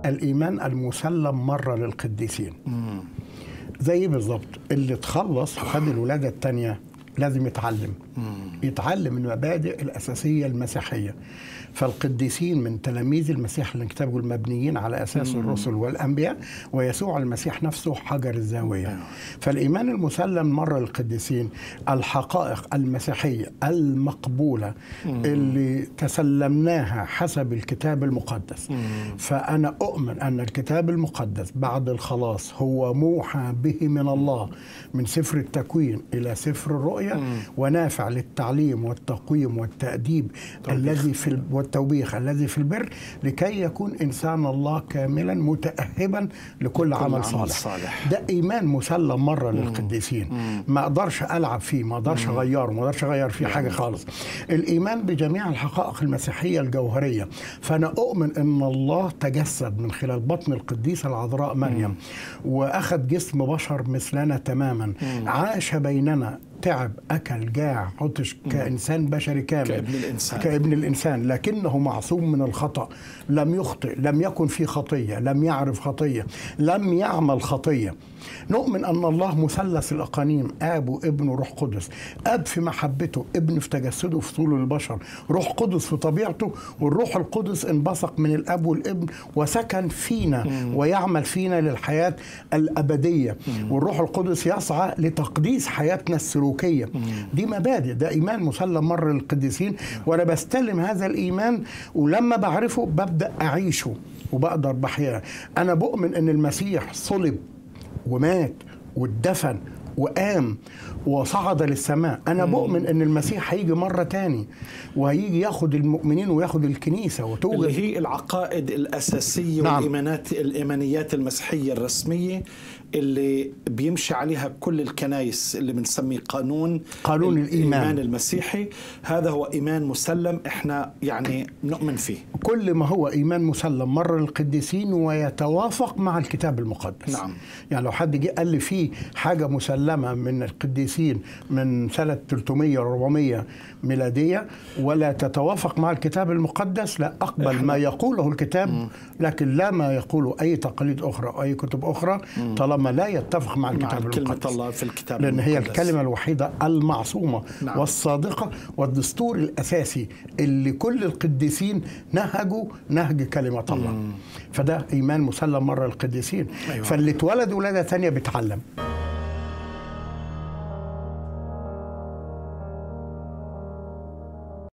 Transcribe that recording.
الايمان المسلم مره للقديسين زي بالظبط اللي تخلص وخد الولاده الثانيه لازم يتعلم يتعلم المبادئ الاساسيه المسيحيه فالقديسين من تلاميذ المسيح اللي كتبوا المبنيين على اساس الرسل والانبياء ويسوع المسيح نفسه حجر الزاويه فالايمان المسلم مره للقديسين الحقائق المسيحيه المقبوله اللي تسلمناها حسب الكتاب المقدس فانا اؤمن ان الكتاب المقدس بعد الخلاص هو موحى به من الله من سفر التكوين الى سفر الرؤيا ونافع للتعليم والتقويم والتاديب الذي في ال- والتوبيخ الذي في البر لكي يكون انسان الله كاملا متاهبا لكل عمل عمل صالح. صالح. ده ايمان مسلم مره للقديسين ما اقدرش العب فيه ما اقدرش اغيره ما اقدرش اغير فيه حاجه خالص الايمان بجميع الحقائق المسيحيه الجوهريه فانا اؤمن ان الله تجسد من خلال بطن القديسه العذراء مريم واخذ جسم بشر مثلنا تماما عاش بيننا تعب اكل جاع عطش كانسان بشري كامل كابن الإنسان. كابن الانسان لكنه معصوم من الخطا لم يخطئ لم يكن في خطيه لم يعرف خطيه لم يعمل خطيه نؤمن ان الله مثلث الاقانيم اب وابن وروح قدس اب في محبته ابن في تجسده في طول البشر روح قدس في طبيعته والروح القدس انبثق من الاب والابن وسكن فينا ويعمل فينا للحياه الابديه والروح القدس يسعى لتقديس حياتنا السلوكيه دي مبادئ ده ايمان مسلم مره للقديسين وانا بستلم هذا الايمان ولما بعرفه ببدا اعيشه وبقدر بحياه انا بؤمن ان المسيح صلب ومات واتدفن وقام وصعد للسماء انا بؤمن ان المسيح هيجي مره تاني وهيجي ياخد المؤمنين وياخد الكنيسه وتوجد اللي هي العقائد الأساسية نعم. والإيمانات الإيمانيات المسيحية الرسمية اللي بيمشي عليها كل الكنائس اللي بنسميه قانون قانون الإيمان. الإيمان المسيحي هذا هو إيمان مسلم إحنا يعني نؤمن فيه كل ما هو ايمان مسلم مره للقديسين ويتوافق مع الكتاب المقدس نعم. يعني لو حد جه قال لي في حاجه مسلمه من القديسين من سنه 300 400 ميلاديه ولا تتوافق مع الكتاب المقدس لا اقبل ما يقوله الكتاب لكن لا ما يقوله اي تقاليد اخرى او اي كتب اخرى طالما لا يتفق مع مع الكتاب كلمة المقدس الله في الكتاب لان هي المقدس. الكلمه الوحيده المعصومه نعم. والصادقه والدستور الاساسي اللي كل القديسين نهجوا نهج كلمه الله فده ايمان مسلم مره للقديسين أيوة. فاللي اتولد ولاده ثانيه بيتعلم